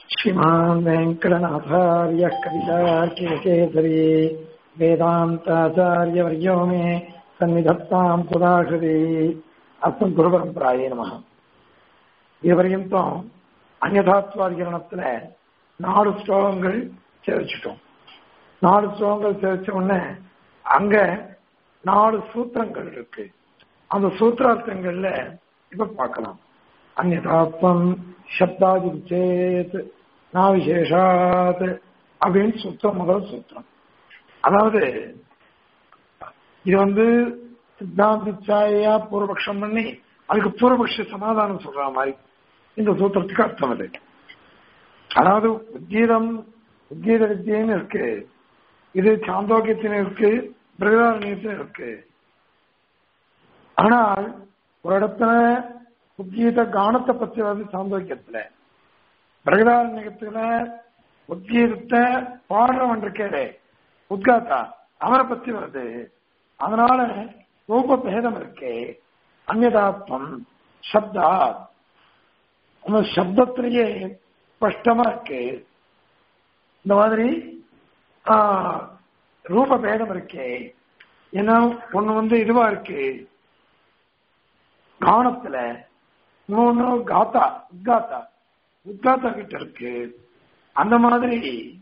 श्रीमान् वेङ्कटनाथार्यः कवितार्किकेसरी वेदान्ताचार्यवर्यो मे सन्निधत्ताम् सुधाकृति அஸ்மத் குருபரம்பராயே நம இதுவரையும் அந்நதாத்வாதிகரணத்துல நாலு ஸ்லோகங்கள் சேர்ச்சிட்டோம் நாலு ஸ்லோகங்கள் சேர்ச்ச உடனே அங்க நாலு சூத்திரங்கள் இருக்கு அந்த சூத்திரார்த்தங்கள்ல இப்ப பார்க்கலாம் அந்நதாத்வம் சப்தாதி சேத் நான் விசேஷாத் அப்படின்னு சூத்திரம் முதல் சூத்திரம் அதாவது இது வந்து சித்தாந்த சாயா பூர்வபக்ஷம் பண்ணி அதுக்கு பூர்வபக்ஷ சமாதானம் சொல்ற மாதிரி இந்த சூத்திரத்துக்கு அர்த்தம் அது அதாவது உத்கீதம் உத்கீத வித்தியன்னு இருக்கு இது சாந்தோக்கியத்தின் இருக்கு பிரகதாரண்யத்தின் இருக்கு ஆனால் ஒரு இடத்துல உத்கீத கானத்தை பத்தி வருது சாந்தோக்கியத்துல பிரகதாரண்யத்துல உத்கீதத்தை பாடுறவன் இருக்கே உத்காத்தா அவரை பத்தி வருது அதனால ரூப பேதம் இருக்கே அந்நதாத்மம் சப்தா அந்த சப்தத்திலேயே ஸ்பஷ்டமா இருக்கு இந்த மாதிரி ரூப பேதம் இருக்கே ஏன்னா ஒண்ணு வந்து இதுவா இருக்கு கானத்துல இன்னொன்னு காத்தா உத்காத்தா உத்காத்தா கிட்ட இருக்கு அந்த மாதிரி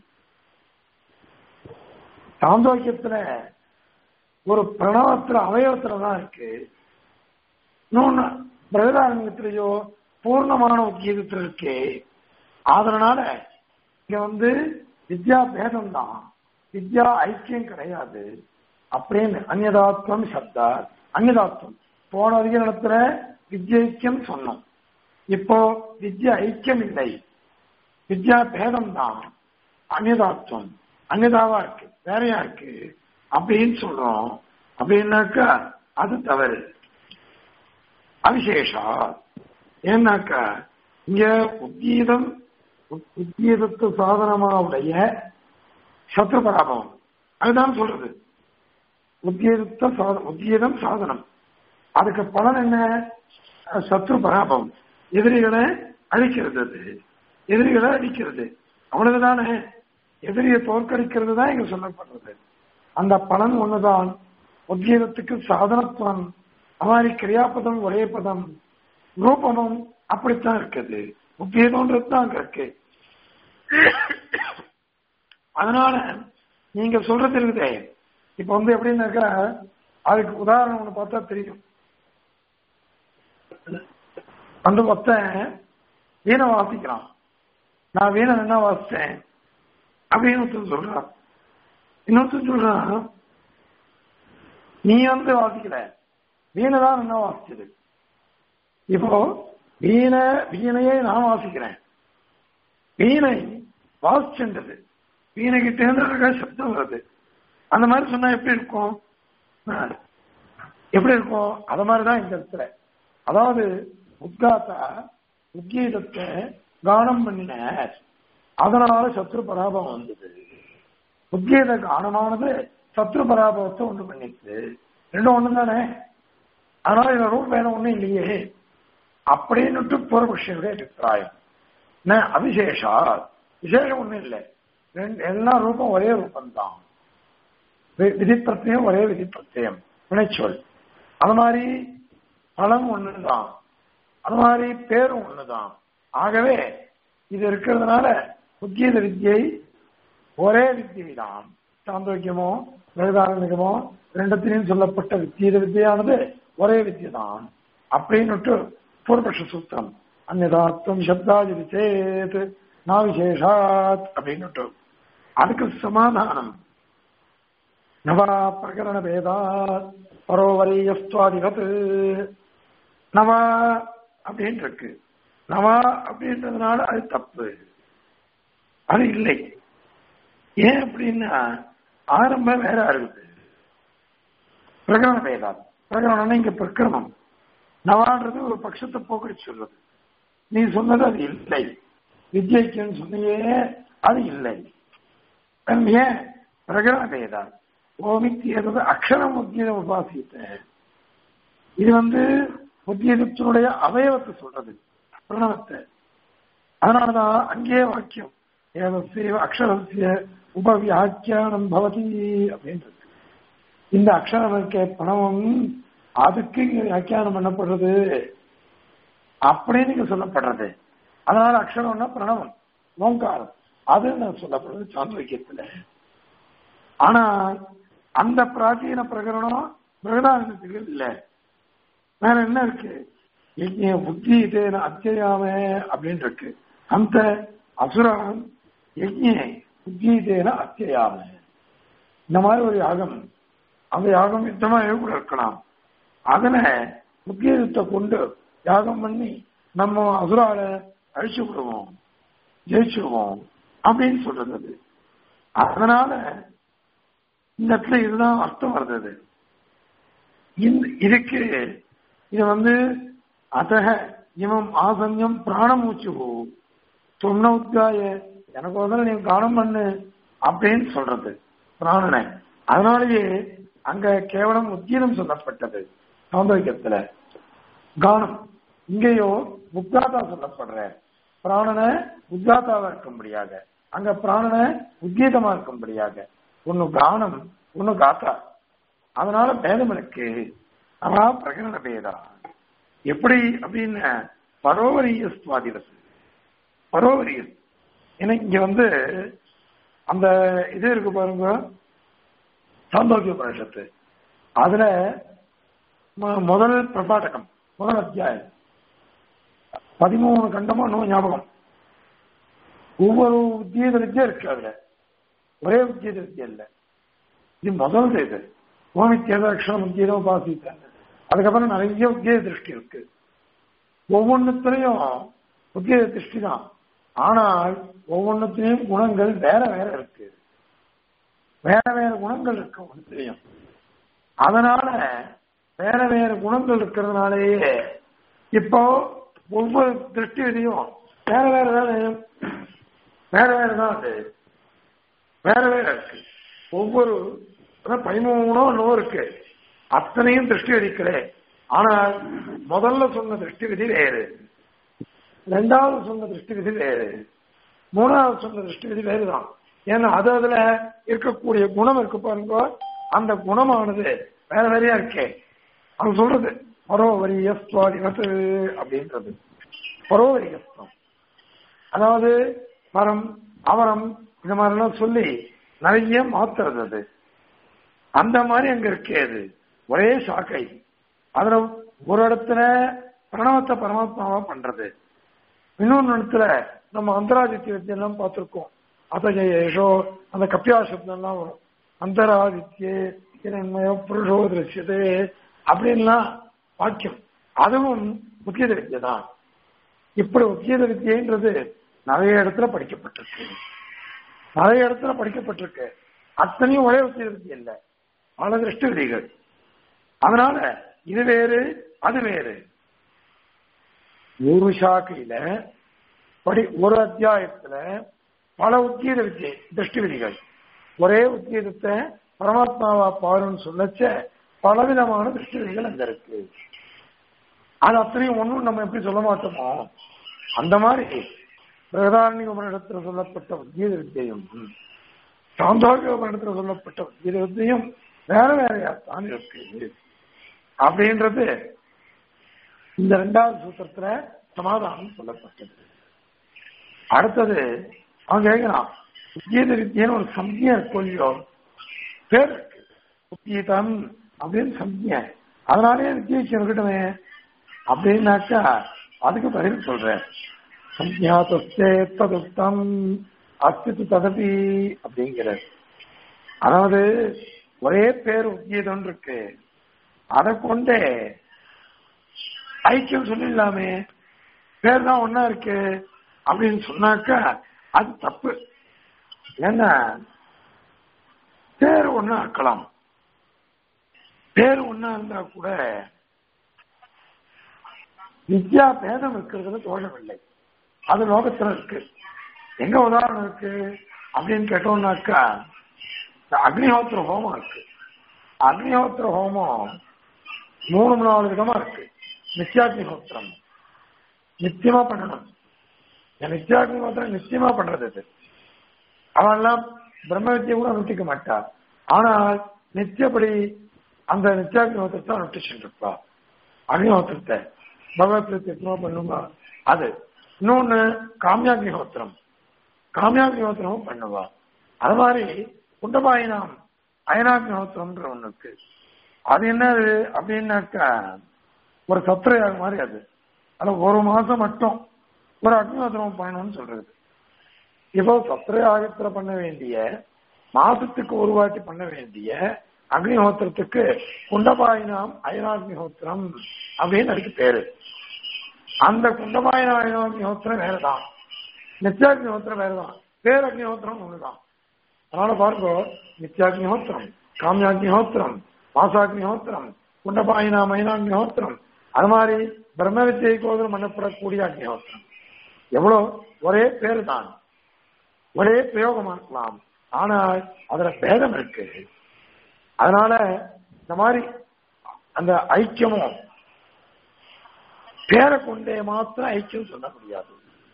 சாந்தோக்கியத்துல ஒரு பிரணவத்துல அவயவத்துல தான் இருக்கு இன்னொன்னு பிரகதாரண்யத்திலேயோ பூர்ணமான உத்கீதத்தில் இருக்கு அதனால இங்க வந்து வித்யா பேதம் தான் வித்யா ஐக்கியம் கிடையாது அப்படின்னு அந்நதாத்வம் சப்தா அந்நதாத்வம் போன அதிகாரத்துல வித்யைக்கியம் சொன்னோம் இப்போ வித்யா ஐக்கியம் இல்லை வித்யா பேதம் தான் அந்நதாத்வம் அந்நதாவா இருக்கு வேறையா இருக்கு அப்படின்னு சொல்றோம் அப்படின்னாக்கா அது தவறு அவிசேஷா ஏன்னாக்கா இங்க உத்கீதம் உத்கீதத்து சாதனமா உடைய சத்ரு பராபவம் அதுதான் சொல்றது உத்கீதத்த சாதனம் உத்கீதம் சாதனம் அதுக்கு பலன் என்ன சத்ரு பராபவம் எதிரிகளை அழிக்கிறது அது எதிரிகளை அழிக்கிறது அவ்வளவுதானே எதிரியை தோற்கடிக்கிறது தான் இங்க சொல்லப்படுறது அந்த பலன் ஒண்ணுதான் உத்கீதத்துக்கு சாதனத்துவம் அமாரி கிரியாபதம் ஒரே பதம் ரூபமும் அப்படித்தான் இருக்குது உத்கீதம்ன்றது தான் அங்க இருக்கு அதனால நீங்க சொல்றது இருக்குதே இப்ப வந்து எப்படின்னாக்கா அதுக்கு உதாரணம் ஒண்ணு பார்த்தா தெரியும் அந்த ஒருத்தன் வீணை வாசிக்கிறான் நான் வீணை என்ன வாசித்தேன் அப்படின்னு ஒருத்தன் சொல்றான் இன்னொருத்தன் சொல்றான் நீ வந்து வாசிக்கல வீணை தான் என்ன வாசிச்சது இப்போ வீணை வீணையை நான் வாசிக்கிறேன் வீணை வாசிச்சுன்றது வீணை கிட்ட இருந்து சப்தம் வருது அந்த மாதிரி சொன்னா எப்படி இருக்கும் எப்படி இருக்கும் அத மாதிரிதான் இந்த இடத்துல அதாவது உத்காத்தா உத்கீதத்தை கானம் பண்ணினார் அதனால சத்ரு பராபம் வந்தது உத்கீத கானமானது சத்ரு பராபவத்தை ஒன்று பண்ணிச்சு ரெண்டும் ஒண்ணு தானே அதனால இந்த ரூட் வேணும் ஒண்ணும் இல்லையே அப்படின்னுட்டு பூர்வபக்ஷனுடைய அபிப்பிராயம் அபிசேஷா விசேஷம் ஒண்ணும் இல்லை எல்லா ரூபம் ஒரே ரூபம் தான் விதிப்பிரத்தியம் ஒரே விதிப்பிரத்தியம் வினைச்சொல் அது மாதிரி பலம் ஒண்ணுதான் அது மாதிரி பேரும் ஒண்ணுதான் ஆகவே இது இருக்கிறதுனால உத்கீத வித்தியை ஒரே வித்தியை தான் சாந்தோக்கியமோ வேதாரண்யமோ ரெண்டத்திலையும் சொல்லப்பட்ட வித்தீத வித்தியானது ஒரே வித்தியை தான் அப்படின்னுட்டு பூர்வபக்ஷ சூத்திரம் அந்நதார்த்தம் சப்தாதி விசேத் நான் விசேஷாத் அப்படின்னுட்டு அதுக்கு சமாதானம் நவா பிரகரண பேதா பரோவரியஸ்துவாதிபத் நவா அப்படின்னு இருக்கு நவா அப்படின்றதுனால அது தப்பு அது இல்லை ஏன் அப்படின்னா ஆரம்பம் வேற இருக்குது பிரகரண பேதா பிரகரணம் இங்க பிரக்கிரமம் நவான்றது ஒரு பட்சத்தை போக்கடி சொல்றது நீ சொன்னது அது இல்லை வித்யைக்குன்னு சொன்னியே அது இல்லை ஏன் பிரகரண பேதா ஓமித்தியது அக்ஷரம் உத்தியம் உபாசித்த இது வந்து உத்தியத்தினுடைய அவயவத்தை சொல்றது பிரணவத்தை அதனாலதான் அங்கேயே வாக்கியம் ஏதஸ்ய அக்ஷரஸ்ய உபவியாக்கியானம் பவதி அப்படின்றது இந்த அக்ஷரம் இருக்க பிரணவம் அதுக்கு இங்க வியாக்கியானம் பண்ணப்படுறது அப்படின்னு இங்க சொல்லப்படுறது அதனால அக்ஷரம்னா பிரணவம் ஓங்காரம் அது நான் சொல்லப்படுறது சாந்திரிக்கத்துல ஆனா அந்த பிராச்சீன பிரகரணம் பிரகடானத்துக்கு இல்ல வேற என்ன இருக்கு யஜ்ய புத்தி தேன அத்தியாம அப்படின்னு இருக்கு அந்த அசுரம் யஜ்ய புத்தி தேன அத்தியாம இந்த மாதிரி ஒரு யாகம் அந்த யாகம் யுத்தமாக கூட இருக்கலாம் அதுல முக்கியத்தை கொண்டு யாகம் பண்ணி நம்ம அசுரால அழிச்சு விடுவோம் ஜெயிச்சுடுவோம் அப்படின்னு சொல்றது அது அதனால இந்த இடத்துல இதுதான் அர்த்தம் வருது இந்த இதுக்கு இது வந்து அத்தக இவம் ஆசன்யம் பிராணமூச்சு தொன்ன உத்தியாய எனக்கு முதல்ல நீ கானம் பண்ணு அப்படின்னு சொல்றது பிராணனை அதனாலேயே அங்க கேவலம் உத்தியம் சொல்லப்பட்டது சௌந்தரிக்கத்துல கானம் இங்கேயோ உத்காதா சொல்லப்படுற பிராணனை உத்காதாவா இருக்கும்படியாக அங்க பிராணனை உத்கீதமா இருக்கும்படியாக ஒன்னு கானம் ஒன்னு காத்தா அதனால பேதம் இருக்கு ஆனா பிரகடன பேதா எப்படி அப்படின்னு பரோவரிய சுவாதிரசு பரோவரிய ஏன்னா இங்க வந்து அந்த இது இருக்கு பாருங்க சாந்தோக்கிய உபனிஷத்து அதுல ம- முதல் பிரபாடகம் முதல் அத்தியாயம் பதிமூணு கண்டமும் இன்னும் ஞாபகம் ஒவ்வொரு உத்தியத வித்தியா இருக்கு அதுல ஒரே உத்தியத வித்தியா இல்ல இது முதல் இது ஓமித்தியத அக்ஷரம் உத்தியதம் உபாசித்தாங்க அதுக்கப்புறம் நிறைய உத்திய திருஷ்டி இருக்கு ஒவ்வொன்றுத்திலையும் உத்திய திருஷ்டி தான் ஆனால் ஒவ்வொன்றுத்திலையும் குணங்கள் வேற வேற இருக்கு வேற வேற குணங்கள் இருக்கு ஒவ்வொன்றுத்திலையும் அதனால வேற வேற குணங்கள் இருக்கிறதுனாலேயே இப்போ ஒவ்வொரு திருஷ்டி விதியும் வேற வேற தானே வேற வேற தான் அது வேற வேற இருக்கு ஒவ்வொரு அதான் பதிமூணோ நோ இருக்கு அத்தனையும் திருஷ்டி அடிக்கிறேன் ஆனால் முதல்ல சொன்ன திருஷ்டி விதி வேறு ரெண்டாவது சொன்ன திருஷ்டி விதி வேறு மூணாவது சொன்ன திருஷ்டி விதி வேறுதான் ஏன்னா அது அதுல இருக்கக்கூடிய குணம் இருக்கு பாருங்க அந்த குணமானது வேற வேறையா இருக்கே அவன் சொல்றது பரோவரியஸ்துவாதினத்து அப்படின்றது பரோவரியஸ்தம் அதாவது மரம் அவரம் இந்த மாதிரிலாம் சொல்லி நிறைய மாத்துறது அது அந்த மாதிரி அங்க இருக்கே அது ஒரே சாக்கை அதுல ஒரு இடத்துல பிரணவத்தை பரமாத்மாவா பண்றது இன்னொன்னு இடத்துல நம்ம அந்தராதித்ய எல்லாம் பார்த்திருக்கோம் அத்தகையேஷோ அந்த கப்பியாசப்தம் எல்லாம் வரும் அந்தராதித்யே இரண்மயோ புருஷோ திருஷ்யதே அப்படின்லாம் வாக்கியம் அதுவும் உத்தியத வித்தியை தான் இப்படி உத்தியத வித்தியன்றது நிறைய இடத்துல படிக்கப்பட்டிருக்கு நிறைய இடத்துல படிக்கப்பட்டிருக்கு அத்தனையும் ஒரே உத்தியத வித்தியை இல்லை பல திருஷ்டி விதிகள் அதனால இது வேறு அது வேறு ஒரு சாக்கையில படி ஒரு அத்தியாயத்துல பல உத்தியத வித்தியை திருஷ்டி விதிகள் ஒரே உத்தியதத்தை பரமாத்மாவா பாருன்னு சொல்லச்ச பலவிதமான திருஷ்டி விதிகள் அங்க இருக்கு அது அத்தனையும் ஒண்ணும் நம்ம எப்படி சொல்ல மாட்டோமோ அந்த மாதிரி பிரகதாரண்ய உபனிடத்தில் சொல்லப்பட்ட உத்தியத வித்தியும் சாந்தோகிய உபனிடத்தில் சொல்லப்பட்ட உத்தியத வித்தியும் வேற வேறையா தான் இருக்கு அப்படின்றது இந்த ரெண்டாவது சூத்திரத்துல சமாதானம் சொல்லப்பட்டது அடுத்தது அவன் கேட்கிறான் உத்தியத வித்தியன்னு ஒரு சம்யா கொல்லியோ பேர் இருக்கு உத்தியதம் அப்படின்னு சம்யா அதனாலே வித்தியாசம் இருக்கட்டுமே அப்படின்னாக்கா அதுக்கு பதில் சொல்றேன் சம்யாத்தே ததுக்தம் அஸ்தித்து ததபி அப்படிங்கிற அதாவது ஒரே பேர் உத்தியதம் இருக்கு அதை கொண்டே ஐக்கியம் சொல்லிடலாமே பேர் தான் ஒன்னா இருக்கு அப்படின்னு சொன்னாக்கா அது தப்பு ஏன்னா பேர் ஒன்னா இருக்கலாம் பேர் ஒன்னா இருந்தா கூட வித்யா பேதம் இருக்கிறதுல தோஷம் இல்லை அது லோகத்துல இருக்கு எங்க உதாரணம் இருக்கு அப்படின்னு கேட்டோம்னாக்கா இந்த அக்னிஹோத்திர ஹோமம் இருக்கு அக்னிஹோத்திர ஹோமம் மூணு நாலு விதமா இருக்கு நித்யாக்னிஹோத்திரம் நித்தியமா பண்ணணும் நித்தியாக்னி மாத்திரம் நிச்சயமா பண்றது இது அவெல்லாம் பிரம்ம வித்தியை கூட அனுஷ்டிக்க மாட்டா ஆனால் நித்தியப்படி அந்த நித்தியாக்னிஹோத்திரத்தை அனுஷ்டிச்சுட்டு இருப்பா அக்னிஹோத்திரத்தை பகவத் பிரத்யமா பண்ணுவா அது இன்னொன்னு காமியாக்னிஹோத்திரம் காமியாக்னிஹோத்திரமும் பண்ணுவா அது மாதிரி குண்டபாயினாம் அயனாக்னிஹோத்திரம்ன்ற ஒண்ணு இருக்கு அது என்னது அப்படின்னாக்கா ஒரு சத்திரயாக மாதிரி அது அது ஒரு மாசம் மட்டும் ஒரு அக்னிஹோத்திரம் பண்ணணும்னு சொல்றது இப்போ சத்திரயாகத்துல பண்ண வேண்டிய மாசத்துக்கு ஒரு வாட்டி பண்ண வேண்டிய அக்னிஹோத்திரத்துக்கு குண்டபாயினாம் அயனாக்னிஹோத்திரம் அப்படின்னு அதுக்கு பேரு அந்த குண்டபாயின அயனாக்னிஹோத்திரம் வேறதான் நித்யாக்னிஹோத்திரம் வேறதான் பேர் அக்னிஹோத்திரம் ஒண்ணுதான் அதனால பாருங்க நித்யாக்னிஹோத்திரம் காமியாக்னிஹோத்திரம் மாசாக்னிஹோத்திரம் குண்டபாயினா மைனாக்னிஹோத்திரம் அது மாதிரி பிரம்ம வித்தியை கோதரம் பண்ணப்படக்கூடிய அக்னிஹோத்திரம் எவ்வளவு ஒரே பேரு தான் ஒரே பிரயோகமா இருக்கலாம் ஆனால் அதுல பேதம் இருக்கு அதனால இந்த மாதிரி அந்த ஐக்கியமும் பேரை கொண்டே மாத்திரம் ஐக்கியம் சொல்ல முடியாது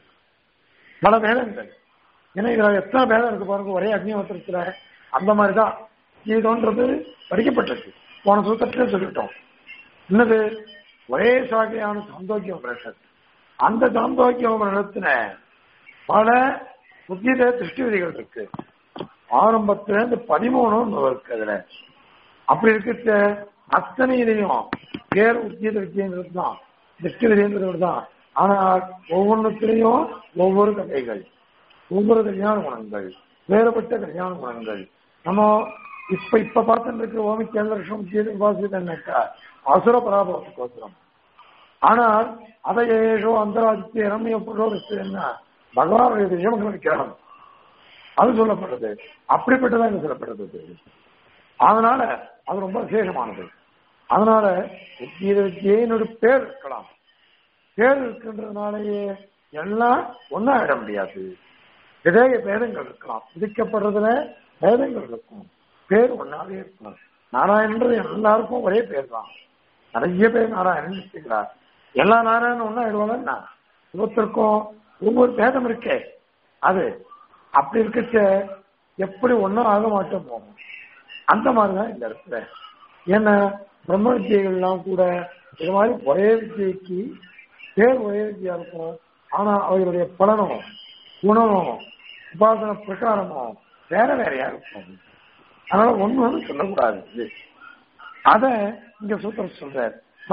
பல பேதங்கள் ஏன்னா இதுல எத்தனை பேதம் இருக்கு பாருங்க ஒரே அக்னிஹோத்திரத்துல அந்த மாதிரிதான் கீதோன்றது படிக்கப்பட்டது போன சூத்திரத்திலே சொல்லிட்டோம் என்னது ஒரே சாகையான சாந்தோக்கிய உபனிஷத் அந்த சாந்தோக்கிய உபனிஷத்துல பல புத்தியில திருஷ்டி விதிகள் இருக்கு ஆரம்பத்துல இருந்து பதிமூணும் இருக்கு அதுல அப்படி இருக்க அத்தனையிலையும் பேர் உத்தியத வித்தியங்கிறது தான் திருஷ்டி விதிங்கிறது தான் ஆனால் ஒவ்வொன்றுத்திலையும் ஒவ்வொரு கதைகள் ஒவ்வொரு கல்யாண குணங்கள் வேறுபட்ட கல்யாண குணங்கள் நம்ம இப்ப இப்ப பார்த்துட்டு இருக்கிற ஓமி கேந்திர லட்சம் உபாசித்தா அசுர பராபவத்துக்கோசரம் ஆனால் அதை ஏஷோ அந்தராஜ்ய ரம்ய புரோ என்ன பகவானுடைய விஷயம் கிரகம் அது சொல்லப்படுறது அப்படிப்பட்டதான் இங்க சொல்லப்படுறது அதனால அது ரொம்ப விசேஷமானது அதனால வித்தியை பேர் இருக்கலாம் பேர் இருக்கின்றதுனாலேயே எல்லாம் ஒன்னாயிட முடியாது விதேய பேதங்கள் இருக்கலாம் விதிக்கப்படுறதுல பேதங்கள் இருக்கும் பேர் ஒன்னாவே இருக்கும் நாராயணன்றது எல்லாருக்கும் ஒரே பேர் தான் நிறைய பேர் நாராயணன் வச்சுக்கிறார் எல்லா நாராயணன் ஒன்னா ஆயிடுவாங்கன்னா ஒவ்வொருத்தருக்கும் ஒவ்வொரு பேதம் இருக்கே அது அப்படி இருக்கச்ச எப்படி ஒன்றும் ஆக மாட்டோம் போகும் அந்த மாதிரிதான் இந்த இடத்துல ஏன்னா பிரம்ம வித்தியைகள்லாம் கூட இது மாதிரி ஒரே வித்தியைக்கு பேர் ஒரே வித்தியா இருக்கும் ஆனா அவர்களுடைய பலனும் குணமும் உபாசன பிரகாரமும் வேற வேறையா இருக்கும் அதனால ஒண்ணு வந்து சொல்லக்கூடாது அத இங்க சூத்திரம் சொல்ற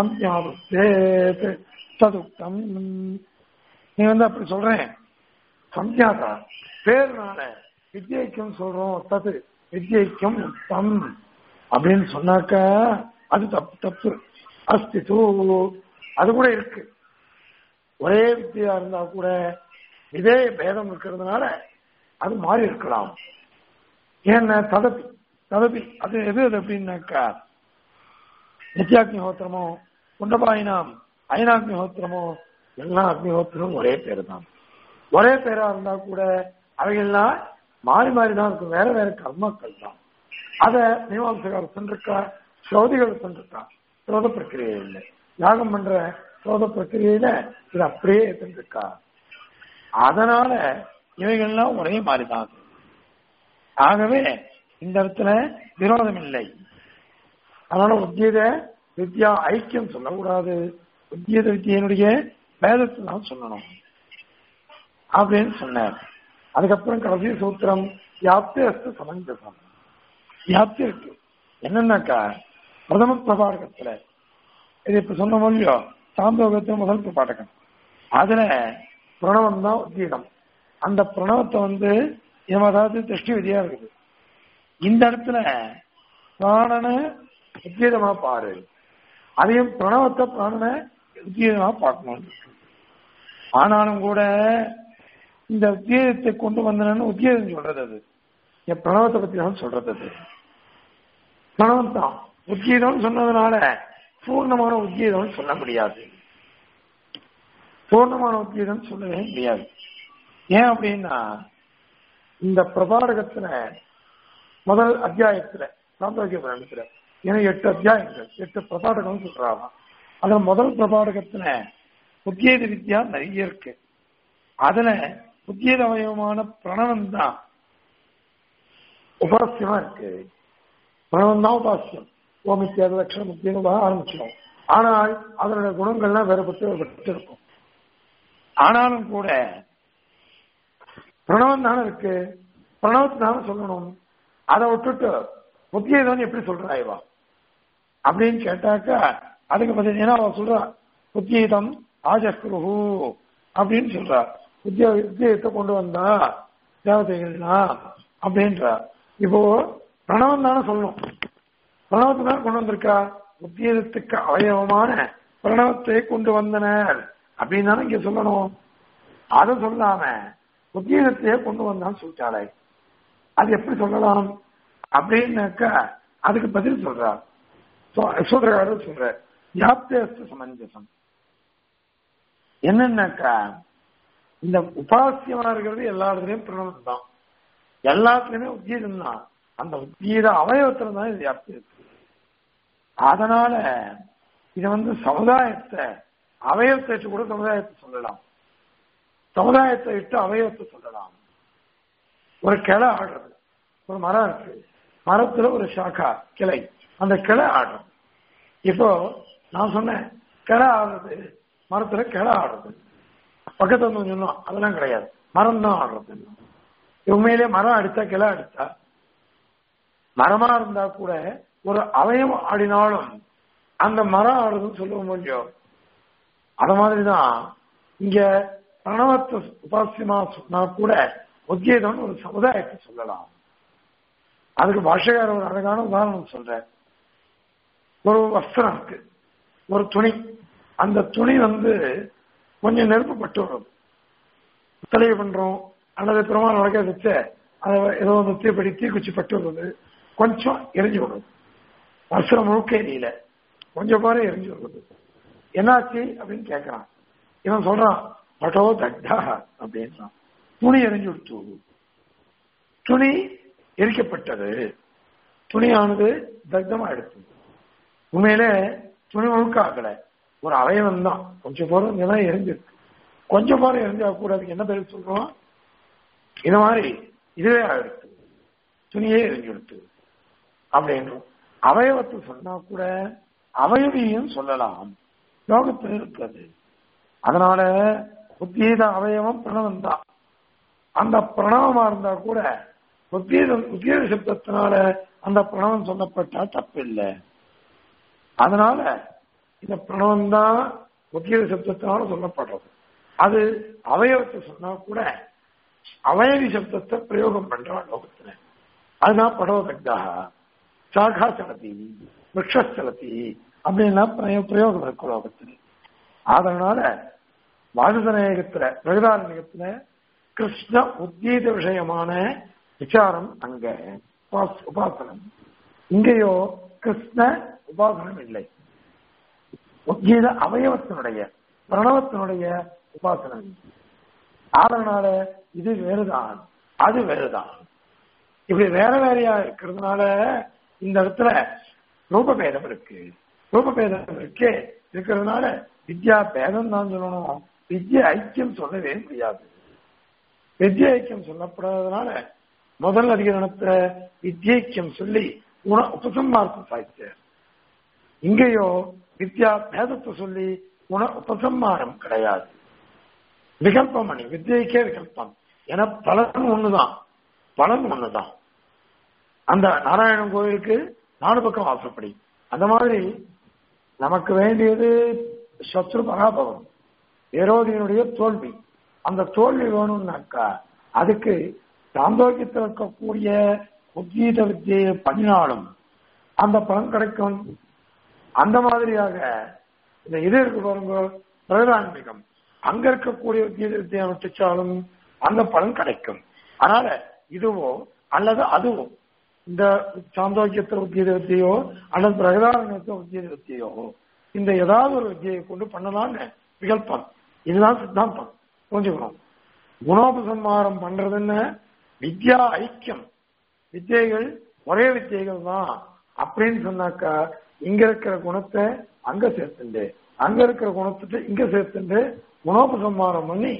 சம்யாதே ததுக்தம் நீ வந்து அப்படி சொல்றேன் சம்யாதா பேருனால வித்யைக்கும் சொல்றோம் தது வித்யைக்கும் உத்தம் அப்படின்னு சொன்னாக்க அது தப்பு தப்பு அஸ்தி தூ அது கூட இருக்கு ஒரே வித்தியா இருந்தா கூட இதே பேதம் இருக்கிறதுனால அது மாறி இருக்கலாம் ஏன்னா ததப்பி ததப்பி அது எது அது அப்படின்னாக்கா நித்யாக்னிஹோத்திரமோ குண்டபாயினாம் அயனாக்னிஹோத்திரமோ எல்லா அக்னிஹோத்திரமும் ஒரே பேர் தான் ஒரே பேரா இருந்தா கூட அவைகள்லாம் மாறி மாறி தான் இருக்கும் வேற வேற கர்மாக்கள் தான் அத மீமாம்சகார் சென்றிருக்கா ஸ்ரோதிகள் சென்றிருக்கா ஸ்ரோத பிரக்கிரியை இல்லை யாகம் பண்ற ஸ்ரோத பிரக்கிரியில இது அப்படியே சென்றிருக்கா அதனால இவைகள்லாம் ஒரே மாதிரிதான் ஆகவே இந்த இடத்துல விரோதம் இல்லை அதனால உத்தியத வித்யா ஐக்கியம் சொல்லக்கூடாது உத்தியத வித்தியனுடைய வேதத்தை தான் சொல்லணும் அப்படின்னு சொன்னார் அதுக்கப்புறம் கடைசி சூத்திரம் வியாப்தி அஸ்து சமஞ்சசம் வியாப்தி இருக்கு என்னன்னாக்கா பிரதம பிரபாடகத்துல இது இப்ப சொன்ன மொழியோ சாந்தோகத்துல முதல் பிரபாடகம் அதுல பிரணவம் தான் உத்தீதம் அந்த பிரணவத்தை வந்து அதாவது திருஷ்டி விதியா இருக்குது இந்த இடத்துல பிராணனை உத்தீதமா பாரு அதையும் பிரணவத்தை பிராணனை உத்தீதமா பார்க்கணும் ஆனாலும் கூட இந்த உத்தியோகத்தை கொண்டு வந்தனு உத்தியோகம் சொல்றது அது என் பிரணவத்தை பத்தி தான் சொல்றது அது பிரணவம் தான் உத்தியோகம் சொன்னதுனால பூர்ணமான உத்தியோகம் சொல்ல முடியாது பூர்ணமான உத்தியோகம் சொல்லவே முடியாது ஏன் அப்படின்னா இந்த பிரபாடகத்துல முதல் அத்தியாயத்துல சாந்தோக்கிய புராணத்துல ஏன்னா எட்டு அத்தியாயங்கள் எட்டு பிரபாடகம் சொல்றாங்க அதுல முதல் பிரபாடகத்துல உத்தியோக வித்யா நிறைய இருக்கு அதுல புத்திய அவயவமான பிரணவம் தான் உபாசியமா இருக்கு பிரணவம் தான் உபாசியம் ஓமித்தியாத லட்சணம் முக்கியமாக ஆரம்பிச்சிடும் ஆனால் அதனுடைய குணங்கள்லாம் வேறுபட்டு வேறுபட்டு இருக்கும் ஆனாலும் கூட பிரணவம் தானே இருக்கு பிரணவத்தினால சொல்லணும் அதை விட்டுட்டு புத்தியதவன் எப்படி சொல்றா இவா அப்படின்னு கேட்டாக்கா அதுக்கு பதில் ஏன்னா அவ சொல்றா புத்தியதம் ஆஜஸ்குருஹு அப்படின்னு சொல்றா புத்திய புத்தியத்தை கொண்டு வந்தா தேவதைகள்லாம் அப்படின்றா இப்போ பிரணவம் தானே சொல்லணும் பிரணவத்தை தான் கொண்டு வந்திருக்கா உத்தியோகத்துக்கு அவயவமான பிரணவத்தை கொண்டு வந்தனர் அப்படின்னு தானே இங்க சொல்லணும் அதை சொல்லாம உத்தியோகத்தையே கொண்டு வந்தான்னு சொல்லிட்டாளே அது எப்படி சொல்லலாம் அப்படின்னாக்கா அதுக்கு பதில் சொல்றார் சூத்திரகாரர் சொல்ற யாப்தேஸ்து சமஞ்சசம் என்னன்னாக்கா இந்த உபாசியமா இருக்கிறது எல்லா இடத்துலயும் பிரணவம் தான் எல்லாத்துலயுமே உத்கீதம் தான் அந்த உத்கீத அவயவத்துல தான் இது வியாப்தி இருக்கு அதனால இத வந்து சமுதாயத்தை அவயவத்தை வச்சு கூட சமுதாயத்தை சொல்லலாம் சமுதாயத்தை விட்டு அவயவத்தை சொல்லலாம் ஒரு கிளை ஆடுறது ஒரு மரம் இருக்கு மரத்துல ஒரு சாக்கா கிளை அந்த கிளை ஆடுறது இப்போ நான் சொன்னேன் கிளை ஆடுறது மரத்துல கிளை ஆடுறது பக்கத்துல வந்து சொன்னோம் அதெல்லாம் கிடையாது மரம் தான் ஆடுறது உண்மையிலே மரம் அடித்தா கிளை அடித்தா மரமா இருந்தா கூட ஒரு அவயம் ஆடினாலும் அந்த மரம் ஆடுதுன்னு சொல்லுவோம் முடியும் அத மாதிரிதான் இங்க பிரணவத்தை உபாசியமா சொன்னா கூட உத்கீதம் ஒரு சமுதாயத்தை சொல்லலாம் அதுக்கு பாஷகார ஒரு அழகான உதாரணம் சொல்றேன் ஒரு வஸ்திரம் இருக்கு ஒரு துணி அந்த துணி வந்து கொஞ்சம் நெருப்பு பட்டு வரும் தலையை பண்றோம் அல்லது பெருமாள் வழக்க வச்சு அதை ஏதோ வந்து தீப்படி தீக்குச்சி பட்டு வருது கொஞ்சம் எரிஞ்சு விடுறது வஸ்திரம் முழுக்க எரியல கொஞ்சம் பாரு எரிஞ்சு வருது என்னாச்சு அப்படின்னு கேட்கிறான் இவன் சொல்றான் பட்டோ தக்டா அப்படின்றான் துணி எரிஞ்சு விடுத்து துணி எரிக்கப்பட்டது துணியானது தக்தமா எடுத்து உண்மையிலே துணி முழுக்க ஆகல ஒரு அவயவம் தான் கொஞ்சம் போற நிலம் எரிஞ்சிருக்கு கொஞ்சம் போற எரிஞ்சா கூட அதுக்கு என்ன பேர் சொல்றோம் இது மாதிரி இதுவே ஆயிடுத்து துணியே எரிஞ்சு எடுத்து அப்படின்றோம் அவயவத்தை சொன்னா கூட அவயவியும் சொல்லலாம் யோகத்தில் இருக்கிறது அதனால உத்தீத அவயவம் பிரணவம் தான் அந்த பிரணவமா இருந்தா கூட உத்கீத உத்கீத சப்தத்தினால அந்த பிரணவம் சொல்லப்பட்டா தப்பு இல்லை அதனால இந்த பிரணவம் தான் உத்கீத சப்தத்தினால சொல்லப்படுறது அது அவயவத்தை சொன்னா கூட அவயவி சப்தத்தை பிரயோகம் பண்றான் லோகத்துல அதுதான் படவதக்தாக சாகா சலதி விரக்ஷலதி அப்படின்லாம் பிரயோகம் இருக்கு லோகத்துல அதனால வாசுதநாயகத்துல பிரகதாரண்யத்துல கிருஷ்ண உத்கீத விஷயமான விசாரம் அங்க உபாசனம் இங்கேயோ கிருஷ்ண உபாசனம் இல்லை உத்கீத அவயவத்தினுடைய பிரணவத்தினுடைய உபாசனம் அதனால இது வேறுதான் அது வேறுதான் இப்படி வேற வேறையா இருக்கிறதுனால இந்த இடத்துல ரூபபேதம் இருக்கு ரூபபேதம் இருக்கு இருக்கிறதுனால வித்யா பேதம் தான் சொல்லணும் வித்யா ஐக்கியம் சொல்லவே முடியாது வித்யா ஐக்கியம் சொல்லப்படாததுனால முதல் அதிகரணத்துல வித்யைக்கியம் சொல்லி உண உபசம்மார்த்தம் சாய்ச்சார் இங்கேயோ வித்யா பேதத்தை சொல்லி உண உபசம்மாரம் கிடையாது விகல்பம் பண்ணி வித்யைக்கே விகல்பம் ஏன்னா பலன் ஒண்ணுதான் பலன் ஒண்ணுதான் அந்த நாராயணன் கோயிலுக்கு நாலு பக்கம் வாசப்படி அந்த மாதிரி நமக்கு வேண்டியது சத்ரு பராபவம் விரோதியினுடைய தோல்வி அந்த தோல்வி வேணும்னாக்கா அதுக்கு சாந்தோக்கியத்தில் இருக்கக்கூடிய உத்கீத வித்தியை பண்ணினாலும் அந்த பலன் கிடைக்கும் அந்த மாதிரியாக இந்த இது இருக்கு பாருங்க பிரதான்மிகம் அங்க இருக்கக்கூடிய உத்கீத வித்தியை விட்டுச்சாலும் அந்த பலன் கிடைக்கும் அதனால இதுவோ அல்லது அதுவோ இந்த சாந்தோக்கியத்தில் உத்கீத வித்தியோ அல்லது பிரகதாரண்யத்தில் உத்கீத வித்தியோ இந்த ஏதாவது ஒரு வித்தியை கொண்டு பண்ணலாம்னு விகல்பம் இதுதான் சித்தாந்தம் புரிஞ்சுக்கணும் குணோபசம்மாரம் பண்றதுன்னு வித்யா ஐக்கியம் வித்தியைகள் ஒரே வித்தியைகள் தான் அப்படின்னு சொன்னாக்கா இங்க இருக்கிற குணத்தை அங்க சேர்த்துண்டு அங்க இருக்கிற குணத்தை இங்க சேர்த்துண்டு குணோபசம்மாரம் பண்ணி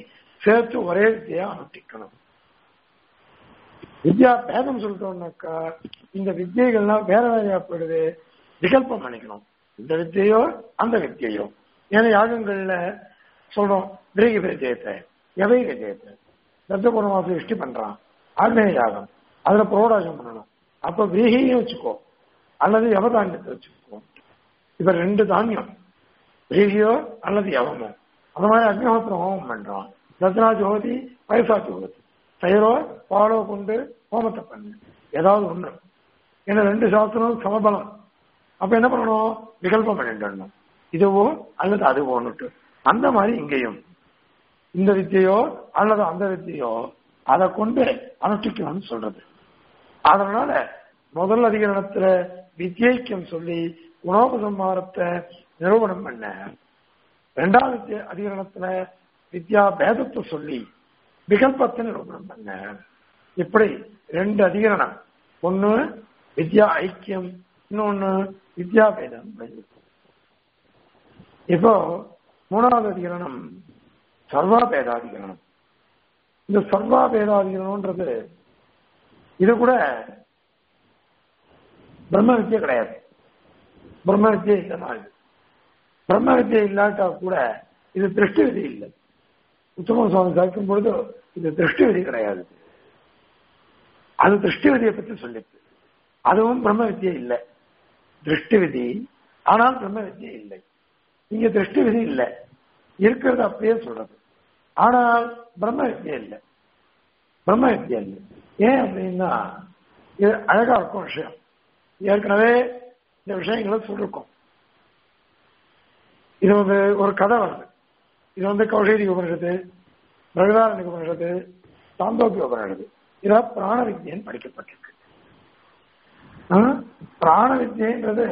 சேர்த்து ஒரே வித்தியா அனுஷ்டிக்கணும் வித்யா பேதம் சொல்லிட்டோம்னாக்கா இந்த வித்தியைகள்லாம் வேற வேறையா போயிடுது விகல்பம் பண்ணிக்கணும் இந்த வித்தியையோ அந்த வித்தியையோ ஏன்னா யாகங்கள்ல சொல்றோம் விரகி விஜயத்தை எவை விஜயத்தை தத்தபூர்ணமாசம் இஷ்டி பண்றான் ஆக்னேய யாகம் அதுல புரோடாசம் பண்ணணும் அப்ப விரகியும் வச்சுக்கோ அல்லது யவதானியத்தை வச்சுக்கோ இப்ப ரெண்டு தானியம் விரகியோ அல்லது யவமோ அந்த மாதிரி அக்னிஹோத்திரம் ஹோமம் பண்றான் தத்னா ஜோதி வயசா ஜோதி தயிரோ பாலோ கொண்டு ஹோமத்தை பண்ணு ஏதாவது ஒண்ணு ஏன்னா ரெண்டு சாஸ்திரம் சமபலம் அப்ப என்ன பண்ணணும் விகல்பம் பண்ணிட்டு இதுவோ அல்லது அதுவோன்னுட்டு அந்த மாதிரி இங்கேயும் இந்த வித்தியோ அல்லது அந்த வித்தியோ அதை கொண்டு அனுஷ்டிக்கணும்னு சொல்றது அதனால முதல் அதிகரணத்துல வித்யைக்கம் சொல்லி குணோபசம்மாரத்தை நிரூபணம் பண்ண ரெண்டாவது அதிகரணத்துல வித்யா பேதத்தை சொல்லி விகல்பத்தை நிரூபணம் பண்ண இப்படி ரெண்டு அதிகரணம் ஒண்ணு வித்யா ஐக்கியம் இன்னொன்னு வித்யா பேதம் இப்போ மூணாவது அதிகரணம் சர்வா பேதாதிகரணம் இந்த சர்வா பேதாதிகரணம்ன்றது இது கூட பிரம்ம வித்தியை கிடையாது பிரம்ம வித்தியை இல்லைனா இது பிரம்ம வித்தியை இல்லாட்டா கூட இது திருஷ்டி விதி இல்லை உத்தம சுவாமி சாய்க்கும் பொழுது இது திருஷ்டி விதி கிடையாது அது திருஷ்டி விதியை பற்றி சொல்லிச்சு அதுவும் பிரம்ம வித்தியை இல்லை திருஷ்டி விதி ஆனால் பிரம்ம வித்தியை இல்லை இங்க திருஷ்டி விதி இல்லை இருக்கிறது அப்படியே சொல்றது ஆனால் பிரம்ம வித்தியை இல்லை பிரம்ம வித்தியை இல்லை ஏன் அப்படின்னா இது அழகா இருக்கும் விஷயம் ஏற்கனவே இந்த விஷயங்களை சொல்லிருக்கோம் இது வந்து ஒரு கதை வருது இது வந்து கௌஷேரி உபனிஷத்து பிரகதாரணிக உபனிஷத்து சாந்தோக்கிய உபனிஷத்து இதெல்லாம் பிராண வித்தியன் படிக்கப்பட்டிருக்கு பிராண வித்தியன்றது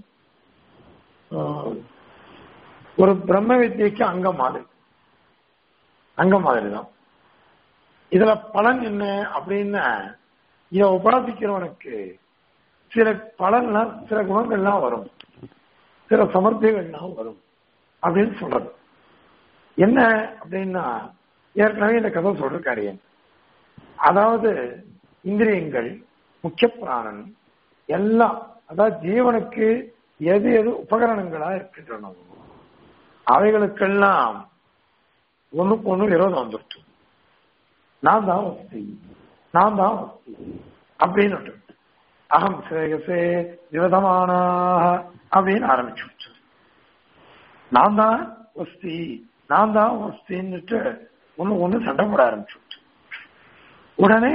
ஒரு பிரம்ம வித்தியக்கு அங்கம் மாதிரி அங்கம் மாதிரி தான் இதுல பலன் என்ன அப்படின்னா இதை உபாசிக்கிறவனுக்கு சில பலன்லாம் சில குணங்கள்லாம் வரும் சில சமர்த்திகள்லாம் வரும் அப்படின்னு சொல்றது என்ன அப்படின்னா ஏற்கனவே இந்த கதை சொல்றாரு அதாவது இந்திரியங்கள் முக்கிய பிராணன் எல்லாம் அதாவது ஜீவனுக்கு எது எது உபகரணங்களா இருக்கின்றன அவைகளுக்கெல்லாம் ஒண்ணுக்கு ஒண்ணு விரோதம் வந்துருச்சு நான் தான் வஸ்தி நான் தான் வஸ்தி அப்படின்னு அகம் சேகசே விரதமான அப்படின்னு ஆரம்பிச்சு நான் தான் வஸ்தி நான் தான் வஸ்தின்னுட்டு ஒண்ணு ஒண்ணு சண்டை போட ஆரம்பிச்சு உடனே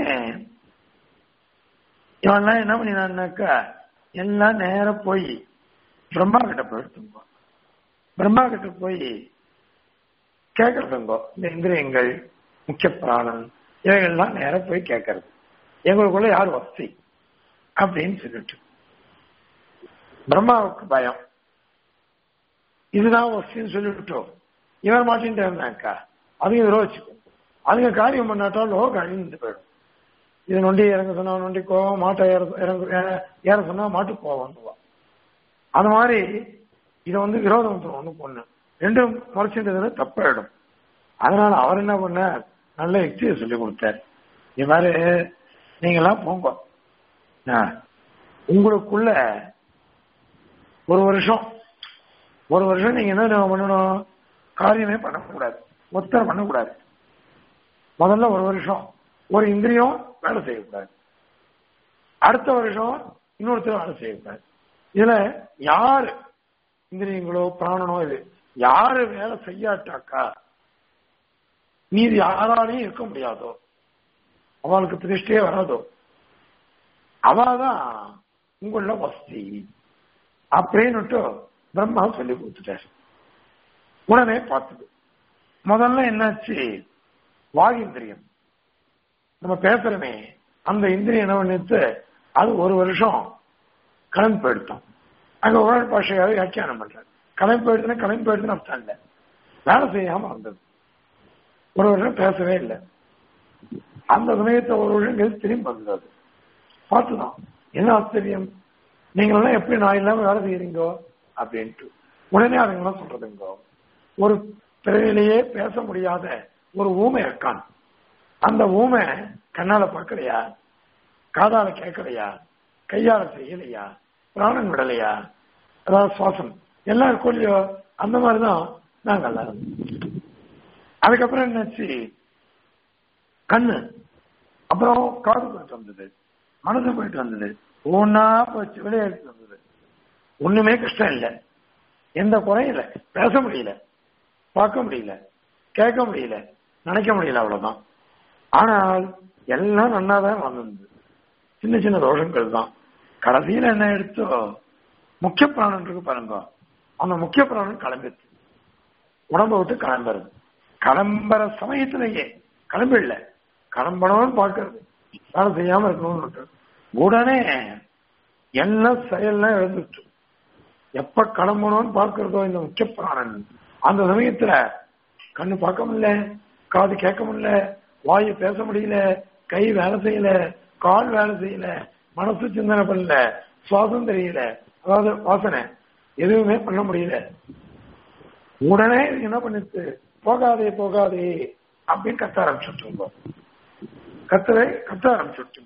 இவன்லாம் என்ன பண்ணினான்னாக்கா எல்லாம் நேர போய் பிரம்மா கிட்ட போயிடுத்துங்கோ பிரம்மா கிட்ட போய் கேட்கறதுங்கோ இந்த இந்திரியங்கள் முக்கிய பிராணன் இவைகள்லாம் நேர போய் கேட்கறது எங்களுக்குள்ள யார் வசதி அப்படின்னு சொல்லிட்டு பிரம்மாவுக்கு பயம் இதுதான் வசதின்னு சொல்லிவிட்டோம் இவன் மாட்டின்ட்டு இருந்தாக்கா அதுங்க விரோதிச்சுக்கும் அதுங்க காரியம் பண்ணாட்டால் லோக அழிந்து போயிடும் இது நொண்டி இறங்க சொன்னா நொண்டி கோவம் மாட்டை ஏற இறங்க ஏற சொன்னா மாட்டு கோவம் அது மாதிரி இதை வந்து விரோதம் வந்துடும் ஒண்ணு பொண்ணு ரெண்டும் முறைச்சின்றது தப்பாயிடும் அதனால அவர் என்ன பண்ணார் நல்ல யுக்தியை சொல்லி கொடுத்தார் இது மாதிரி நீங்கெல்லாம் போங்க உங்களுக்குள்ள ஒரு வருஷம் ஒரு வருஷம் நீங்க என்ன பண்ணணும் காரியமே பண்ணக்கூடாது ஒத்தரை பண்ணக்கூடாது முதல்ல ஒரு வருஷம் ஒரு இந்திரியம் வேலை செய்யக்கூடாது அடுத்த வருஷம் இன்னொருத்தர் வேலை செய்யக்கூடாது இதுல யாரு இந்திரியங்களோ பிராணனோ இது யாரு வேலை செய்யாட்டாக்கா மீது யாராலையும் இருக்க முடியாதோ அவளுக்கு பிரதிஷ்டையே வராதோ அவதான் உங்கள வசதி அப்படின்னுட்டு பிரம்மா சொல்லி கொடுத்துட்டார் உடனே பார்த்தது முதல்ல என்னாச்சு வாகிந்திரியம் நம்ம பேசுறமே அந்த இந்திரியம் என்ன பண்ணிட்டு அது ஒரு வருஷம் கிளம்பி போயிடுத்தோம் அங்க உடல் பாஷையாவே வியாக்கியானம் பண்றாரு கிளம்பி போயிடுதுன்னா கிளம்பி போயிடுதுன்னு அர்த்தம் இல்லை வேலை செய்யாம வந்தது ஒரு வருஷம் பேசவே இல்லை அந்த சமயத்தை ஒரு வருஷம் கழிச்சு திரும்பி வந்தது பார்த்துதான் என்ன ஆச்சரியம் நீங்களெல்லாம் எப்படி நான் இல்லாம வேலை செய்யறீங்கோ அப்படின்ட்டு உடனே அதுங்கெல்லாம் சொல்றதுங்கோ ஒரு பிறவிலேயே பேச முடியாத ஒரு ஊமை இருக்கான் அந்த ஊமை கண்ணால பார்க்கலையா காதால கேட்கலையா கையால செய்யலையா பிராணன் விடலையா அதாவது சுவாசம் எல்லாம் இருக்கும் இல்லையோ அந்த மாதிரிதான் நாங்க எல்லாரும் அதுக்கப்புறம் என்னாச்சு கண்ணு அப்புறம் காது போயிட்டு வந்தது மனசு போயிட்டு வந்தது ஒன்னா போச்சு விளையாட்டு வந்தது ஒண்ணுமே கஷ்டம் இல்லை எந்த குறையும் இல்லை பேச முடியல பார்க்க முடியல கேட்க முடியல நினைக்க முடியல அவ்வளவுதான் ஆனால் எல்லாம் நன்னாதான் வந்திருந்தது சின்ன சின்ன தோஷங்கள் தான் கடைசியில என்ன எடுத்தோ முக்கிய பிராணம் இருக்கு பாருங்க அந்த முக்கிய பிராணம் கிளம்பிடுச்சு உடம்ப விட்டு கிளம்புறது கிளம்புற சமயத்திலேயே கிளம்பிடல கிளம்பணும்னு பார்க்கறது வேலை செய்யாம இருக்கணும்னு உடனே எல்லாம் செயல்லாம் எழுந்துட்டு எப்ப கிளம்பணும்னு பார்க்கிறதோ இந்த முக்கிய பிராணன் அந்த சமயத்துல கண்ணு பார்க்க முடியல காது கேட்க முடியல வாயு பேச முடியல கை வேலை செய்யல கால் வேலை செய்யல மனசு சிந்தனை பண்ணல சுவாசம் தெரியல அதாவது வாசனை எதுவுமே பண்ண முடியல உடனே இது என்ன பண்ணிட்டு போகாதே போகாதே அப்படின்னு கத்த ஆரம்பிச்சுட்டு கத்தலை கத்த ஆரம்பிச்சுட்டு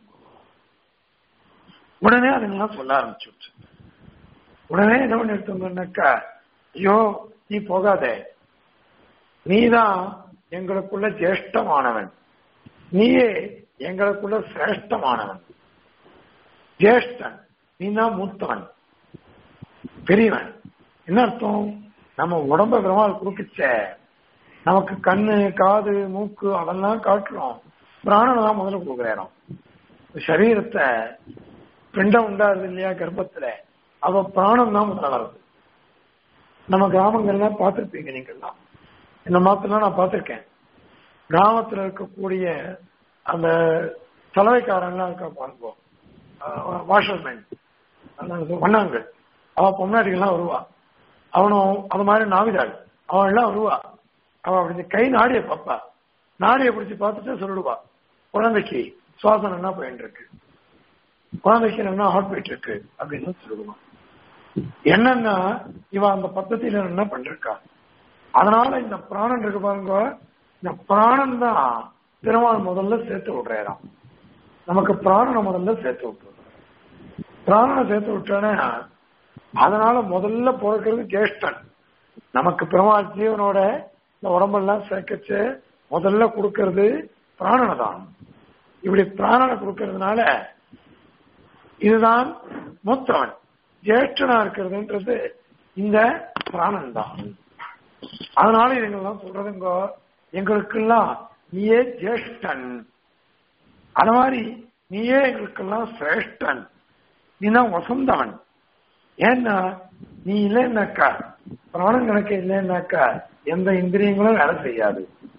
உடனே அதுங்கெல்லாம் சொல்ல ஆரம்பிச்சுட்டு உடனே என்ன பண்ணி எடுத்தோம்னாக்கா ஐயோ நீ போகாதே நீதான் எங்களுக்குள்ள ஜேஷ்டமானவன் நீயே எங்களுக்குள்ள சிரேஷ்டமானவன் ஜேஷ்டன் நீ தான் மூத்தவன் பெரியவன் என்ன அர்த்தம் நம்ம உடம்ப பெருமாள் குறுக்கிச்ச நமக்கு கண்ணு காது மூக்கு அதெல்லாம் காட்டுறோம் பிராணனை தான் முதல்ல கொடுக்குறோம் சரீரத்தை பிண்டம் உண்டாருது இல்லையா கர்ப்பத்துல அவ பிராணம் தான் முதல்ல வருது நம்ம கிராமங்கள்லாம் பார்த்துருப்பீங்க நீங்கள்லாம் இந்த மாத்தெல்லாம் நான் பார்த்துருக்கேன் கிராமத்துல இருக்கக்கூடிய அந்த சலவைக்காரன்லாம் இருக்கா பாருங்க வாஷர்மேன் வண்ணாங்கள் அவ பொம்னாட்டிகள்லாம் வருவா அவனும் அது மாதிரி நாவிதாள் அவன் எல்லாம் வருவா அவன் அப்படி கை நாடிய பாப்பா நாடிய பிடிச்சி பார்த்துட்டு சொல்லிடுவா குழந்தைக்கு சுவாசம் என்ன போயிட்டு இருக்கு குழந்தைக்கு என்ன ஹார்ட் பீட் இருக்கு அப்படின்னு சொல்லுவான் என்னன்னா இவன் அந்த பద్ధதியில என்ன பண்ணிருக்கா அதனால இந்த பிராணன் இருக்கு பாருங்க இந்த பிராணன் தான் திருமால் முதல்ல சேர்த்து விடுறாராம் நமக்கு பிராணனை முதல்ல சேர்த்து விட்டுரு பிராணனை சேர்த்து விட்டானே அதனால முதல்ல பிறக்கிறது ஜேஷ்டன் நமக்கு பெருமாள் ஜீவனோட இந்த உடம்பெல்லாம் சேர்க்கச்சு முதல்ல கொடுக்கறது பிராணனை தான் இப்படி பிராணனை கொடுக்கறதுனால இதுதான் மூத்தவன் ஜேஷ்டனா இருக்கிறதுன்றது இந்த பிராணன் தான் அதனால இதுங்கெல்லாம் சொல்றதுங்க எங்களுக்கெல்லாம் நீயே ஜேஷ்டன் அது மாதிரி நீயே எங்களுக்கெல்லாம் சிரேஷ்டன் நீதான் வசந்தவன் ஏன்னா நீ இல்லைன்னாக்கா பிராணம் கணக்கு இல்லைன்னாக்கா எந்த இந்திரியங்களும் வேலை செய்யாது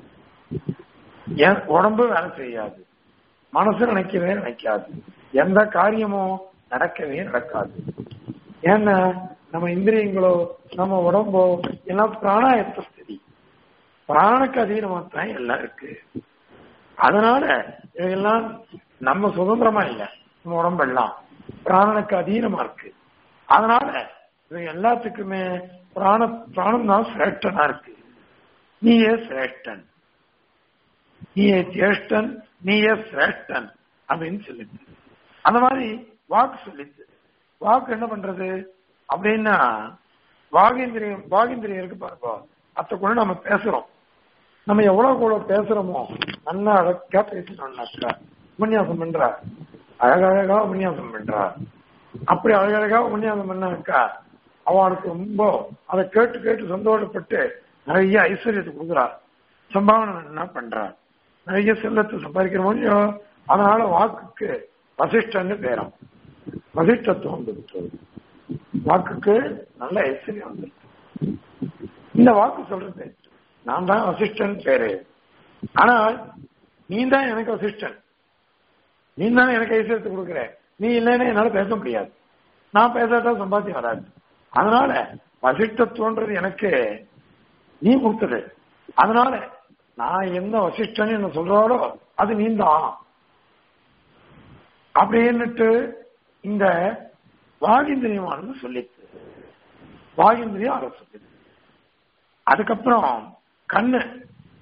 உடம்பு வேலை செய்யாது மனசு நினைக்கவே நினைக்காது எந்த காரியமும் நடக்கவே நடக்காது ஏன்னா நம்ம இந்திரியங்களோ நம்ம உடம்போ எல்லாம் பிராணாயத்த ஸ்திதி பிராணனுக்கு அதீனமா தான் எல்லாம் இருக்கு அதனால இதெல்லாம் நம்ம சுதந்திரமா இல்லை நம்ம உடம்பெல்லாம் பிராணனுக்கு அதீனமா இருக்கு அதனால இது எல்லாத்துக்குமே பிராண பிராணம் தான் சிரேஷ்டனா இருக்கு நீயே சிரேஷ்டன் நீயே ஜேஷ்டன் நீயே சிரேஷ்டன் அப்படின்னு சொல்லிட்டு அந்த மாதிரி வாக்கு சொல்லிச்சு வாக்கு என்ன பண்றது அப்படின்னா வாகேந்திரியம் வாகேந்திரியம் இருக்கு பாருப்பா அத்தை கூட நம்ம பேசுறோம் நம்ம எவ்வளவு கூட பேசுறோமோ நல்லா அழகா பேசணும்னாக்கா உபன்யாசம் பண்றா அழகழகா உபன்யாசம் பண்றா அப்படி அழகழகா உபன்யாசம் பண்ணாக்கா அவளுக்கு ரொம்ப அதை கேட்டு கேட்டு சந்தோஷப்பட்டு நிறைய ஐஸ்வர்யத்தை கொடுக்குறா சம்பாவனை என்ன பண்றா நிறைய செல்லத்தை சம்பாதிக்கிறோமோ இல்லையோ அதனால வாக்குக்கு வசிஷ்டன்னு பேரம் வசிஷ்டத்துவம் வந்துருக்கு வாக்குக்கு நல்ல ஐஸ்வர்யம் வந்துருக்கு இந்த வாக்கு சொல்றது நான் தான் வசிஷ்டன் பேரு ஆனால் நீ தான் எனக்கு வசிஷ்டன் நீ தான் எனக்கு ஐஸ்வர்யத்தை கொடுக்குற நீ இல்லைன்னா என்னால பேச முடியாது நான் பேசாதான் சம்பாத்தியம் வராது அதனால வசிஷ்டத்துவன்றது எனக்கு நீ கொடுத்தது அதனால நான் எந்த வசிஷ்டன் என்ன சொல்றாரோ அது நீ தான் அப்படின்னுட்டு இந்த வாகிந்திரியமானது சொல்லிச்சு வாகிந்திரியம் அதை சொல்லிச்சு அதுக்கப்புறம் கண்ணு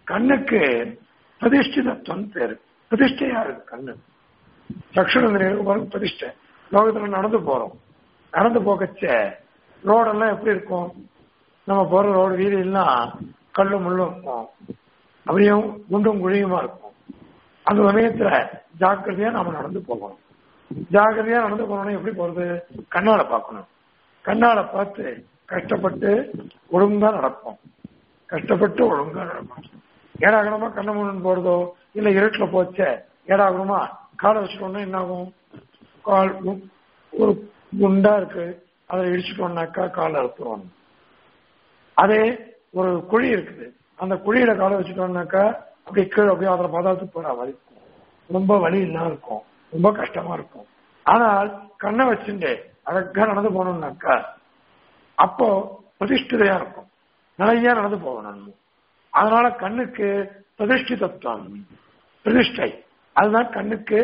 கண்ணுக்கு பிரதிஷ்டிதத்துவம் பேரு பிரதிஷ்டையா இருக்கு கண்ணு சக்ஷுரம் பிரதிஷ்டை லோகத்துல நடந்து போறோம் நடந்து போகச்ச ரோடெல்லாம் எப்படி இருக்கும் நம்ம போற ரோடு வீதி எல்லாம் கல்லு முள்ளும் இருக்கும் அப்படியும் குண்டும் குழியுமா இருக்கும் அந்த சமயத்துல ஜாக்கிரதையா நாம நடந்து போகணும் ஜாக்கிரதையா நடந்து போகணும் எப்படி போறது கண்ணால பார்க்கணும் கண்ணால பார்த்து கஷ்டப்பட்டு ஒழுங்கா நடப்போம் கஷ்டப்பட்டு ஒழுங்கா நடப்போம் ஏடாகணுமா கண்ண முன்னு போறதோ இல்ல இருட்டுல போச்ச ஏடாகணுமா காலை வச்சுட்டோம்னா என்ன ஆகும் கால் ஒரு குண்டா இருக்கு அதை இடிச்சுட்டோம்னாக்கா காலை அறுத்துருவாங்க அதே ஒரு குழி இருக்குது அந்த குழியில காலை வச்சுட்டோம்னாக்கா அப்படியே கீழே அப்படியே அதில் பதார்த்து போற மாதிரி இருக்கும் ரொம்ப வலி இல்லாம இருக்கும் ரொம்ப கஷ்டமா இருக்கும் ஆனால் கண்ணை வச்சுட்டு அழகா நடந்து போனோம்னாக்கா அப்போ பிரதிஷ்டிதையா இருக்கும் நிறைய நடந்து போகணும் அதனால கண்ணுக்கு பிரதிஷ்டிதத்துவம் பிரதிஷ்டை அதுதான் கண்ணுக்கு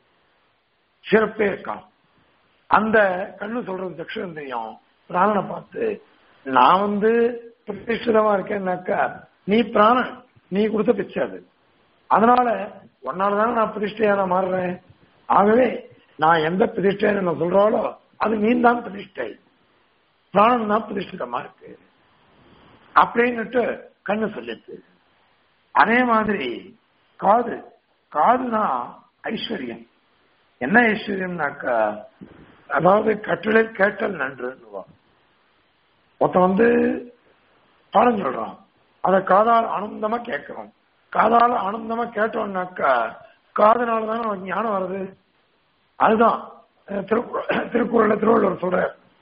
சிறப்பே இருக்கான் அந்த கண்ணு சொல்றது தட்சிணந்திரியம் பிராணனை பார்த்து நான் வந்து பிரதிஷ்டிதமா இருக்கேன்னாக்கா நீ பிராணன் நீ கொடுத்த பிச்சை அது அதனால உன்னாலதானே நான் பிரதிஷ்டையா நான் மாறுறேன் ஆகவே நான் எந்த பிரதிஷ்டையை நான் சொல்றாலோ அது நீ தான் பிரதிஷ்டை பிராணம் தான் பிரதிஷ்டிதமா இருக்கு அப்படின்னுட்டு கண்ணு சொல்லிச்சு அதே மாதிரி காது காதுனா ஐஸ்வர்யம் என்ன ஐஸ்வர்யம்னாக்கா அதாவது கட்டளை கேட்டல் நன்றுன்னுவா ஒருத்தன் வந்து பாடம் சொல்றான் அதை காதால் ஆனந்தமா கேட்கிறோம் காதால் ஆனந்தமா கேட்டோம்னாக்கா காதனால தானே நமக்கு ஞானம் வருது அதுதான் திருக்குறள்ல திருவள்ளுவர் சொல்ற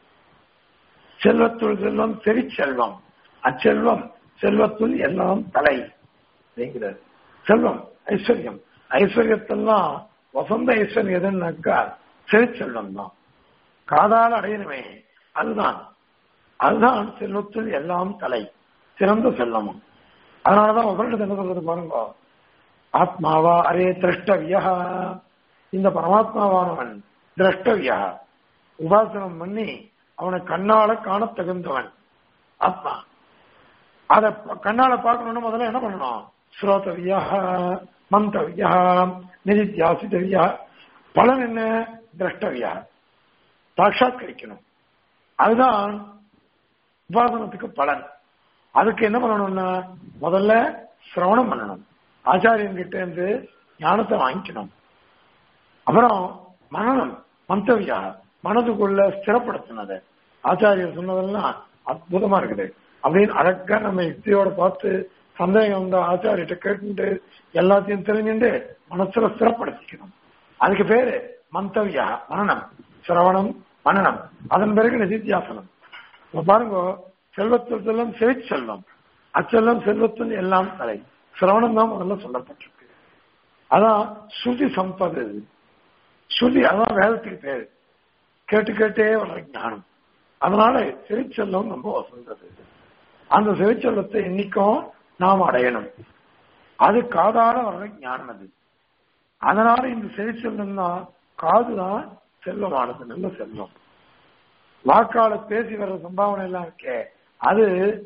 செல்வத்துள் செல்வம் செல்வம் அச்செல்வம் செல்வத்துள் எல்லாம் தலை அப்படிங்கிறார் செல்வம் ஐஸ்வர்யம் ஐஸ்வர்யத்தெல்லாம் வசந்த ஐஸ்வர்யம் எதுன்னாக்கா செல்வம் தான் காதால் அடையணுமே அதுதான் அதுதான் செல்வத்துள் எல்லாம் தலை சிறந்த செல்லமும் அதனாலதான் உபரிடத்து என்ன சொல்றது பாருங்க ஆத்மாவா அரே திரஷ்டவியா இந்த பரமாத்மாவானவன் திரஷ்டவியா உபாசனம் பண்ணி அவனை கண்ணால காண தகுந்தவன் ஆத்மா அத கண்ணால பார்க்கணும்னு முதல்ல என்ன பண்ணணும் ஸ்ரோதவியா மந்தவியா நிதித்தியாசித்தவியா பலன் என்ன திரஷ்டவியா சாட்சாத்கரிக்கணும் அதுதான் உபாசனத்துக்கு பலன் அதுக்கு என்ன பண்ணணும்னா முதல்ல சிரவணம் பண்ணணும் ஆச்சாரியன் கிட்ட இருந்து ஞானத்தை வாங்கிக்கணும் அப்புறம் மனநம் மந்தவியா மனதுக்குள்ள ஸ்திரப்படுத்தினது ஆச்சாரியர் சொன்னதெல்லாம் அற்புதமா இருக்குது அப்படின்னு அழகா நம்ம யுக்தியோட பார்த்து சந்தேகம் வந்த ஆச்சாரியிட்ட கேட்டு எல்லாத்தையும் தெரிஞ்சுட்டு மனசுல ஸ்திரப்படுத்திக்கணும் அதுக்கு பேரு மந்தவியா மனநம் சிரவணம் மனநம் அதன் பிறகு நிதித்தியாசனம் பாருங்க செல்வத்தில் செல்வம் செவி செல்வம் அச்செல்வம் செல்வத்தில் எல்லாம் தலை சிரவணம் தான் முதல்ல சொல்லப்பட்டிருக்கு அதான் ஸ்ருதி சம்பது ஸ்ருதி அதான் வேதத்துக்கு பேரு கேட்டு கேட்டே வர்ற ஞானம் அதனால செவிச்செல்வம் ரொம்ப வசந்தது அந்த செவிச்செல்வத்தை இன்னைக்கும் நாம் அடையணும் அது காதால வர்ற ஞானம் அது அதனால இந்த செவிச்செல்வம் தான் காதுதான் செல்வமானது நல்ல செல்வம் வாக்கால பேசி வர்ற சம்பாவனை எல்லாம் இருக்கே அது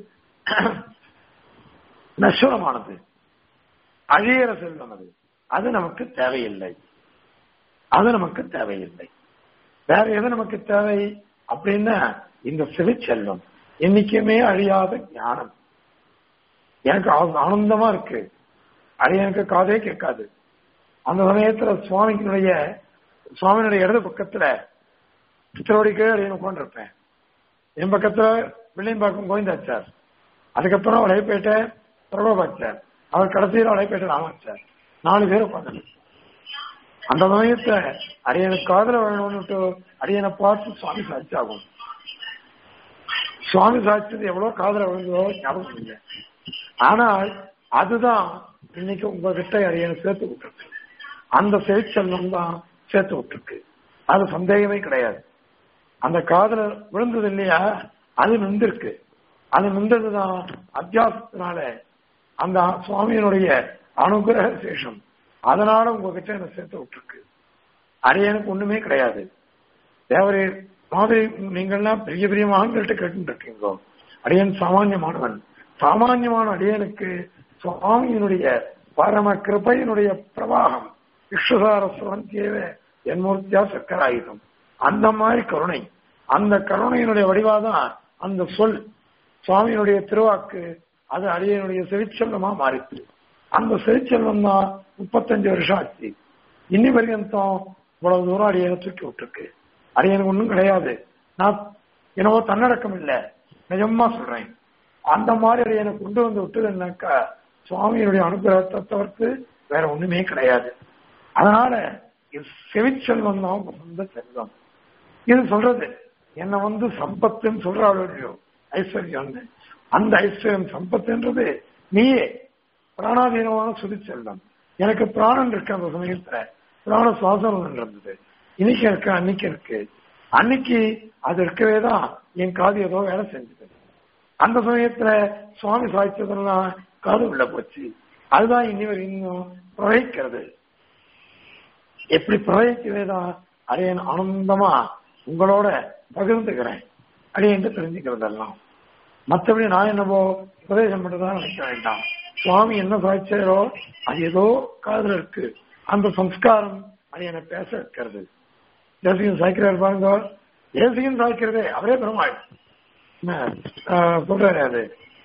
நஸ்வரமானது அழியிற செல்வம் அது அது நமக்கு தேவையில்லை அது நமக்கு தேவையில்லை வேற எது நமக்கு தேவை அப்படின்னா இந்த சிறு செல்வம் என்னைக்குமே அழியாத ஞானம் எனக்கு ஆனந்தமா இருக்கு அது எனக்கு காதே கேட்காது அந்த சமயத்துல சுவாமியினுடைய சுவாமியினுடைய இடது பக்கத்துல பித்தரோடி கீழே அடியன் உட்காந்துருப்பேன் என் பக்கத்துல வெள்ளியம்பாக்கம் கோவிந்தாச்சார் அதுக்கப்புறம் வலைப்பேட்டை பிரபபாச்சார் அவர் கடைசியில் வலைப்பேட்டை ராமாச்சார் நாலு பேர் உட்காந்து அந்த சமயத்துல அரியனுக்கு காதல வேணும்னுட்டு அரியனை பார்த்து சுவாமி சாட்சியாகும் சுவாமி சாட்சியது எவ்வளவு காதல விழுந்ததோ ஞாபகம் இல்லை ஆனால் அதுதான் இன்னைக்கு உங்ககிட்ட அரியனை சேர்த்து விட்டுருக்கு அந்த செவிச்செல்வம் தான் சேர்த்து விட்டுருக்கு அது சந்தேகமே கிடையாது அந்த காதல விழுந்தது இல்லையா அது நின்றுருக்கு அது நின்றதுதான் அத்தியாசத்தினால அந்த சுவாமியினுடைய அனுகிரக சேஷம் அதனால உங்ககிட்ட என்ன சேர்த்து விட்டுருக்கு அரியனுக்கு ஒண்ணுமே கிடையாது தேவரே மாதிரி நீங்கள்லாம் பெரிய பெரிய மகான்கள்ட்ட கேட்டு இருக்கீங்களோ அடியன் சாமானியமானவன் சாமானியமான அடியனுக்கு சுவாமியினுடைய பரம கிருபையினுடைய பிரவாகம் விஸ்வசார சுவந்தியவ என்மூர்த்தியா சக்கராயுதம் அந்த மாதிரி கருணை அந்த கருணையினுடைய வடிவாதான் அந்த சொல் சுவாமியினுடைய திருவாக்கு அது அடியனுடைய செவிச்செல்வமா மாறிச்சு அந்த செவிச்செல்வம் தான் முப்பத்தஞ்சு வருஷம் ஆச்சு இன்னி பர்யந்தம் இவ்வளவு தூரம் அடியனை தூக்கி விட்டுருக்கு அடியனுக்கு ஒன்றும் கிடையாது நான் என்னவோ தன்னடக்கம் இல்லை நிஜமா சொல்றேன் அந்த மாதிரி அடியனை கொண்டு வந்து விட்டதுன்னாக்கா சுவாமியினுடைய அனுகிரகத்தை தவிர்த்து வேற ஒண்ணுமே கிடையாது அதனால இது செவிச்செல்வம் தான் சொந்த செல்வம் இது சொல்றது என்ன வந்து சம்பத்துன்னு சொல்றாள் இல்லையோ ஐஸ்வர்யம் அந்த ஐஸ்வர்யம் சம்பத்துன்றது நீயே பிராணாதீனமான சுதி செல்வம் எனக்கு பிராணன் இருக்கு அந்த சமயத்துல பிராண சுவாசம் இருந்தது இன்னைக்கு இருக்கு அன்னைக்கு இருக்கு அன்னைக்கு அது இருக்கவே தான் என் காது ஏதோ வேலை செஞ்சது அந்த சமயத்துல சுவாமி சாய்ச்சதெல்லாம் காது உள்ள போச்சு அதுதான் இனி வரை இன்னும் பிரவகிக்கிறது எப்படி பிரவகிக்கவே தான் அடையன் ஆனந்தமா உங்களோட பகிர்ந்துக்கிறேன் அடையன்ட்டு தெரிஞ்சுக்கிறதெல்லாம் மற்றபடி நான் என்னவோ உபதேசம் மட்டும்தான் நினைக்க வேண்டாம் சுவாமி என்ன சாய்ச்சாரோ அது ஏதோ காதுல இருக்கு அந்த சம்ஸ்காரம் அது என்ன பேச இருக்கிறது தேசிகன் சாய்க்கிறார் பாருங்க தேசிகன் சாய்க்கிறதே அவரே பெருமாள் சொல்றாரு அது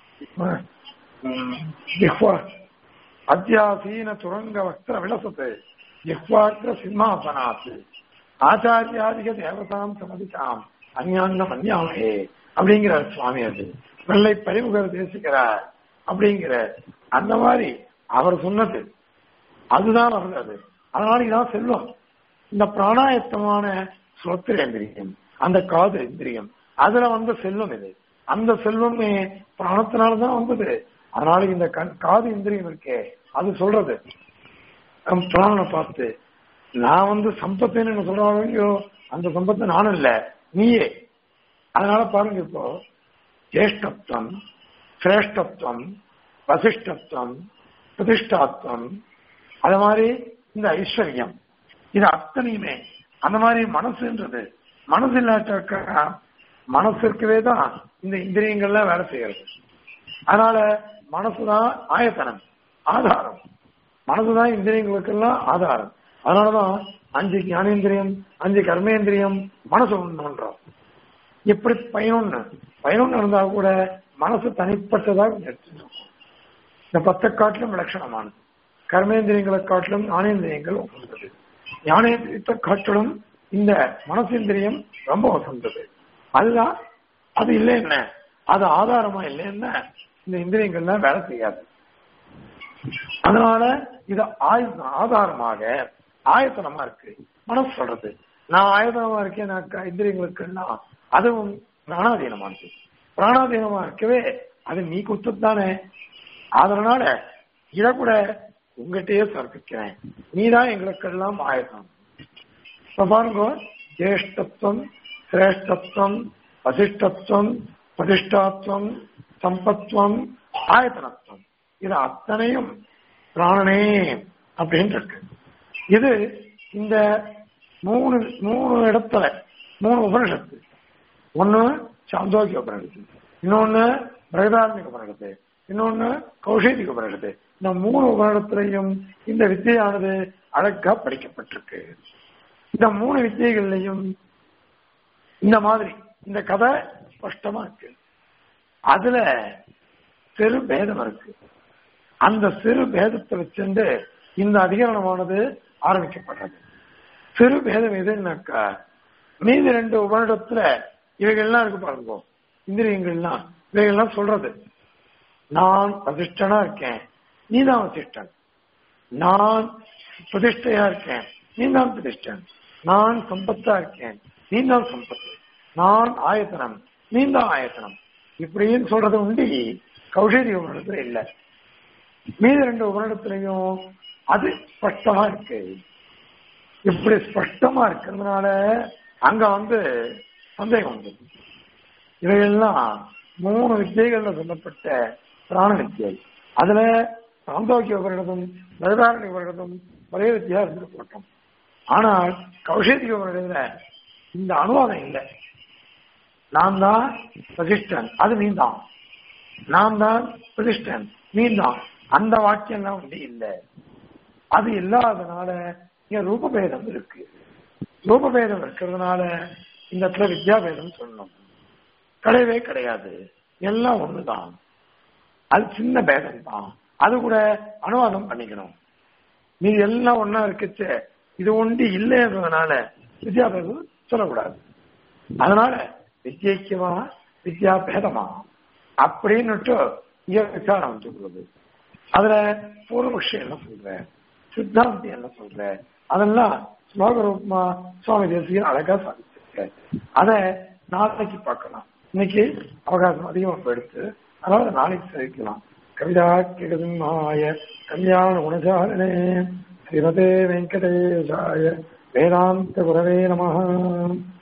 அத்தியாசீன துரங்க வஸ்திர விலசத்து ஜிஹ்வாக்கிர சிம்மாசனாத்து ஆச்சாரியாதிக தேவதாம் சமதிக்காம் அந்யாங்கம் அந்யாமே அப்படிங்கிறார் சுவாமி அது வெள்ளை பரிமுகர் தேசிக்கிறார் அப்படிங்கிற அந்த மாதிரி அவர் சொன்னது அதுதான் அவர் அது அதனால இதான் செல்வம் இந்த பிராணாயத்தமான சுரத்திரேந்திரியம் அந்த காது இந்திரியம் அதுல வந்த செல்வம் இது அந்த செல்வமே பிராணத்தினாலதான் வந்தது அதனால இந்த கண் காது இந்திரியம் இருக்கே அது சொல்றது பிராணனை பார்த்து நான் வந்து சம்பத்துன்னு என்ன சொல்றாங்க அந்த சம்பத்து நானும் இல்ல நீயே அதனால பாருங்க இப்போ ஜேஷ்டத்துவம் சிரேஷ்டத்துவம் வசிஷ்டத்துவம் பிரதிஷ்டாத்துவம் அது மாதிரி இந்த ஐஸ்வர்யம் இது அத்தனையுமே அந்த மாதிரி மனசுன்றது மனசு இல்லாட்டாக்கா மனசு இருக்கவே தான் இந்த இந்திரியங்கள்லாம் வேலை செய்யறது அதனால மனசுதான் ஆயத்தனம் ஆதாரம் மனசுதான் இந்திரியங்களுக்கெல்லாம் ஆதாரம் அதனாலதான் அஞ்சு ஞானேந்திரியம் அஞ்சு கர்மேந்திரியம் மனசு ஒன்றுன்றோம் எப்படி பயனொன்னு பயனொன்னு இருந்தா கூட மனசு தனிப்பட்டதாக எடுத்துருக்கும் இந்த பத்தை காட்டிலும் விலட்சணமானது கர்மேந்திரியங்களை காட்டிலும் ஞானேந்திரியங்கள் உகந்தது ஞானேந்திரியத்தை காட்டிலும் இந்த மனசேந்திரியம் ரொம்ப வசந்தது அதுதான் அது இல்லை என்ன அது ஆதாரமா இல்லை என்ன இந்த இந்திரியங்கள்லாம் வேலை செய்யாது அதனால இது ஆயுதம் ஆதாரமாக ஆயத்தனமா இருக்கு மனசு சொல்றது நான் ஆயுதனமா இருக்கேன் நான் இந்திரியங்களுக்குன்னா அதுவும் பிராணாதீனமானது பிராணாதீனமா இருக்கவே அது நீ குத்தத்தானே அதனால இத கூட உங்ககிட்டயே சமர்ப்பிக்கிறேன் நீதான் எங்களுக்கெல்லாம் ஆயுதம் இப்ப பாருங்க ஜேஷ்டத்துவம் சிரேஷ்டத்துவம் வசிஷ்டத்துவம் பிரதிஷ்டாத்துவம் சம்பத்துவம் ஆயத்தனத்துவம் இது அத்தனையும் பிராணனே அப்படின்னு இருக்கு இது இந்த மூணு மூணு இடத்துல மூணு உபனிஷத்து ஒண்ணு சாந்தோக்கிய உபனிஷத்து இன்னொன்னு பிரகதாரணிக உபனிஷத்து இன்னொன்னு கௌஷேதிக உபனிஷத்து இந்த மூணு உபனிடத்திலையும் இந்த வித்தியானது அழகா படிக்கப்பட்டிருக்கு இந்த மூணு வித்தியகள்லையும் இந்த மாதிரி இந்த கதை ஸ்பஷ்டமா இருக்கு அதுல சிறு பேதம் இருக்கு அந்த சிறு பேதத்தை வச்சிருந்து இந்த அதிகரணமானது ஆரம்பிக்கப்படுறது சிறு பேதம் எதுன்னாக்கா மீதி ரெண்டு உபனிடத்துல இவைகள்லாம் இருக்கு பாருங்க இந்திரியங்கள்லாம் இவைகள்லாம் சொல்றது நான் வசிஷ்டனா இருக்கேன் நீதான் வசிஷ்டன் நான் பிரதிஷ்டையா இருக்கேன் நீதான் பிரதிஷ்டன் நான் சம்பத்தா இருக்கேன் நீதான் சம்பத்து நான் ஆயத்தனம் நீதான் ஆயத்தனம் இப்படின்னு சொல்றது உண்டு கௌஷேரி உபனிடத்துல இல்ல மீதி ரெண்டு உபனிடத்திலையும் அது ஸ்பஷ்டமா இருக்கு இப்படி ஸ்பஷ்டமா இருக்கிறதுனால அங்க வந்து சந்தேகம் வந்து இவையெல்லாம் மூணு வித்தியைகள்ல சொல்லப்பட்ட பிராண வித்தியை அதுல சாந்தோக்கிய உபரிடதும் பிரதாரணி உபரிடதும் ஒரே வித்தியா இருந்துட்டு போட்டோம் ஆனால் கௌஷேதிக உபரிடத்துல இந்த அனுவாதம் இல்லை நான் தான் பிரதிஷ்டன் அது நீ தான் நான் தான் பிரதிஷ்டன் நீ தான் அந்த வாக்கியம்லாம் வந்து இல்லை அது இல்லாதனால இங்க ரூபபேதம் இருக்கு ரூபபேதம் இருக்கிறதுனால இந்த இடத்துல வித்யாபேதம் சொல்லணும் கிடையவே கிடையாது எல்லாம் ஒண்ணுதான் அது சின்ன பேதம் தான் அது கூட அனுவாதம் பண்ணிக்கணும் மீது எல்லாம் ஒன்னா இருக்குச்சு இது ஒன்று இல்லைன்றதுனால வித்யாபேதம் சொல்லக்கூடாது அதனால வித்யைக்குமா வித்யா பேதமா அப்படின்னுட்டு இங்க விசாரம் வந்துள்ளது அதுல பூர்வபக்ஷம் என்ன சொல்ற சித்தாந்தி என்ன சொல்ற அதெல்லாம் ஸ்லோக ரூபமா சுவாமி தேசியம் அழகா சாதிச்சிருக்க அதை நாளைக்கு பார்க்கலாம் இன்னைக்கு அவகாசம் அதிகமாக எடுத்து அதனால நாளைக்கு சரிக்கலாம் கவிதா கிருதமாய கல்யாண குணசாரணே ஸ்ரீமதே வெங்கடேசாய வேதாந்த குரவே நம